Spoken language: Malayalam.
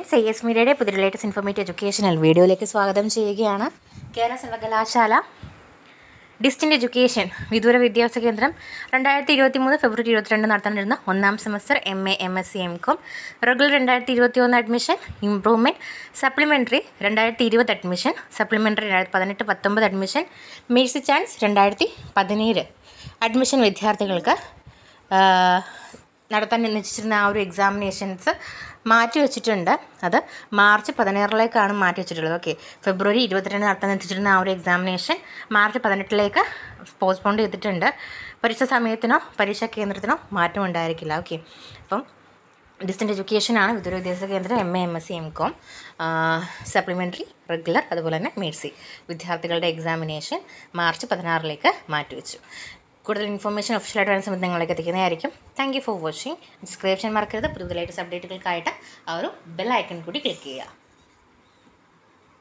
ഫ്രണ്ട്സ് എ എസ് മീഡിയയുടെ പുതിയ ലേറ്റസ്റ്റ് ഇൻഫോർമേറ്റീവ് എഡ്യൂക്കേഷണൽ വീഡിയോയിലേക്ക് സ്വാഗതം ചെയ്യുകയാണ് കേരള സർവകലാശാല ഡിസ്റ്റൻ്റ് എഡ്യൂക്കേഷൻ വിദൂര വിദ്യാഭ്യാസ കേന്ദ്രം രണ്ടായിരത്തി ഇരുപത്തി മൂന്ന് ഫെബ്രുവരി ഇരുപത്തിരണ്ട് നടത്താനിരുന്ന ഒന്നാം semester M A M S C M com regular രണ്ടായിരത്തി ഇരുപത്തി ഒന്ന് അഡ്മിഷൻ ഇംപ്രൂവ്മെൻറ്റ് സപ്ലിമെൻ്ററി രണ്ടായിരത്തി ഇരുപത് അഡ്മിഷൻ സപ്ലിമെൻ്ററി രണ്ടായിരത്തി പതിനെട്ട് പത്തൊമ്പത് അഡ്മിഷൻ മേഴ്സി ചാൻസ് രണ്ടായിരത്തി പതിനേഴ് അഡ്മിഷൻ വിദ്യാർത്ഥികൾക്ക് ആ, നടത്താൻ നിശ്ചയിച്ചിരുന്ന ആ ഒരു എക്സാമിനേഷൻസ് മാറ്റി വെച്ചിട്ടുണ്ട് അത് മാർച്ച് പതിനാറിലേക്കാണ് മാറ്റി വെച്ചിട്ടുള്ളത് ഓക്കെ ഫെബ്രുവരി ഇരുപത്തിരണ്ട് നടത്താൻ നിശ്ചയിച്ചിരുന്ന ആ ഒരു എക്സാമിനേഷൻ മാർച്ച് പതിനെട്ടിലേക്ക് പോസ്റ്റ്പോൺ ചെയ്തിട്ടുണ്ട് പരീക്ഷ സമയത്തിനോ പരീക്ഷാ കേന്ദ്രത്തിനോ മാറ്റം ഉണ്ടായിരിക്കില്ല ഓക്കെ അപ്പം ഡിസ്റ്റൻ്റ് എഡ്യൂക്കേഷനാണ് വിദൂര വിദ്യാഭ്യാസ കേന്ദ്രം M A M S C M com supplementary regular അതുപോലെ തന്നെ മേഴ്സി വിദ്യാർത്ഥികളുടെ എക്സാമിനേഷൻ മാർച്ച് പതിനാറിലേക്ക് മാറ്റിവെച്ചു കൂടുതൽ ഇൻഫർമേഷൻ ഒഫീഷ്യലായിട്ട് വരുന്ന സമയത്ത് നിങ്ങളിലേക്ക് എത്തിക്കുന്നതായിരിക്കും thank you for watching subscription മറക്കരുത് പുതിയ ലേറ്റസ്റ്റ് അപ്ഡേറ്റുകൾക്കായിട്ട് ആ ഒരു ബെൽ ഐക്കൺ കൂടി ക്ലിക്ക് ചെയ്യുക